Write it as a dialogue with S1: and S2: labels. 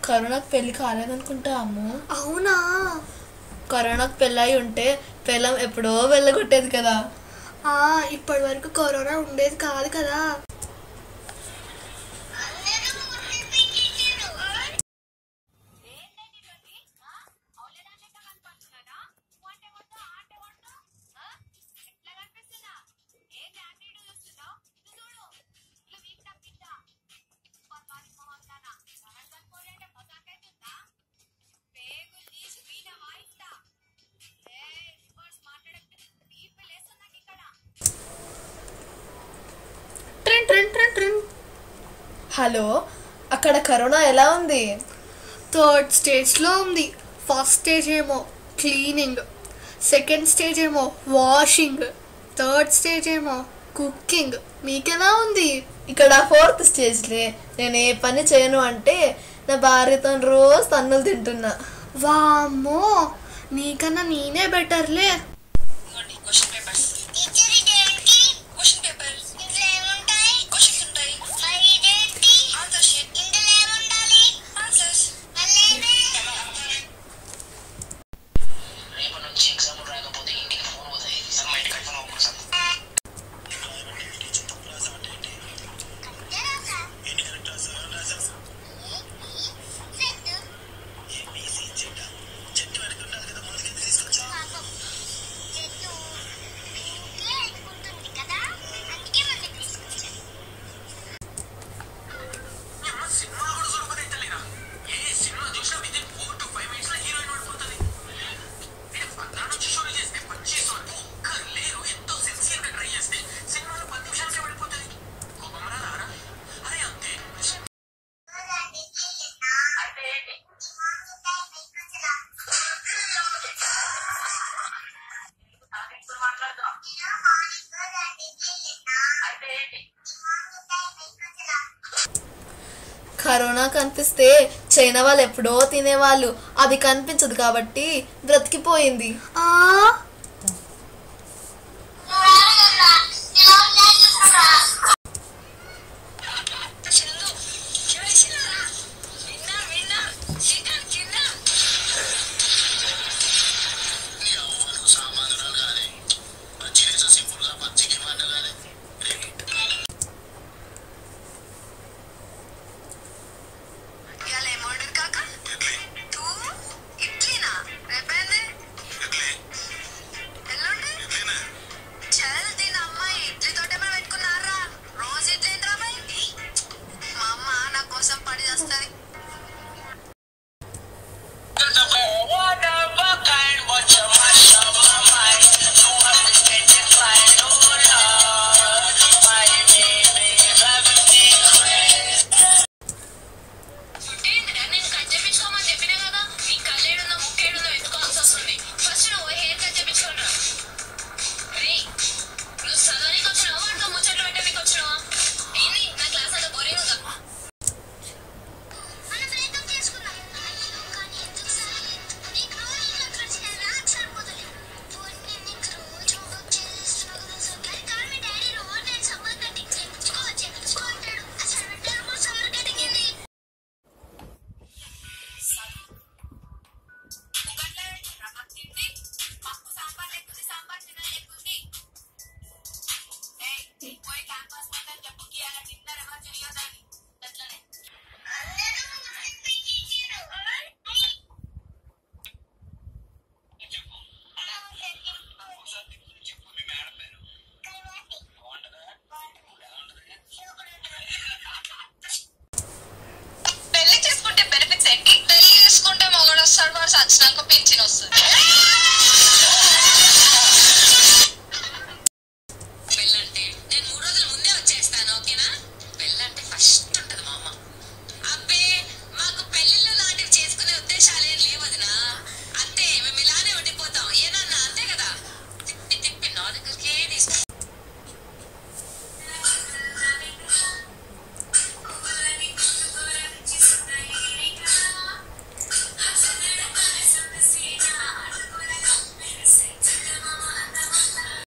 S1: కరోనాకు పెళ్లి కాలేదనుకుంటా అమ్ము
S2: అవునా
S1: కరోనాకు పెళ్ళయి ఉంటే పెళ్ళం ఎప్పుడో వెళ్ళగొట్టేది కదా
S2: ఆ ఇప్పటి వరకు కరోనా ఉండేది కాదు కదా
S1: ట్రిన్ ట్రిన్ ట్రిన్ ట్రిన్ హలో అక్కడ కరోనా ఎలా ఉంది
S2: థర్డ్ స్టేజ్లో ఉంది ఫస్ట్ స్టేజ్ ఏమో క్లీనింగ్ సెకండ్ స్టేజ్ ఏమో వాషింగ్ థర్డ్ స్టేజ్ ఏమో కుకింగ్ మీకెలా ఉంది
S1: ఇక్కడ ఫోర్త్ స్టేజ్లే నేను ఏ పని చేయను అంటే నా భార్యతో రోజు తన్నులు తింటున్నా
S2: వామ్మో నీకన్నా నేనే బెటర్లే
S3: question papers question papers questions ఉంటాయి ఆన్సర్ షీట్ ఆన్సర్స్
S4: రేపటి నుంచి ఎగ్జామ్ రాకపోతే ఇంటికి ఫోన్ పోతాయి సార్ మా ఇంటికి కన్ఫర్మ్ అవ్వకూడదు సార్ సినిమా కూడా చూడకపోతే తెలియదా ఏ సినిమా చూసినా within four to five minutes లో హీరోయిన్ పడిపోతుంది నేను పద్నాలుగు నుంచి షూట్ చేస్తే పచ్చేసి వరకు ఒక్కరు లేరు ఎంతో సిన్సియర్ గా ట్రై చేస్తే సినిమాలో పది నిమిషాలకే పడిపోతుంది కోపం రాదా అరే అంతే
S1: కరోనా కనిపిస్తే చైనా వాళ్ళు ఎప్పుడో తినేవాళ్ళు అది కనిపించదు కాబట్టి బ్రతికిపోయింది
S2: ఆ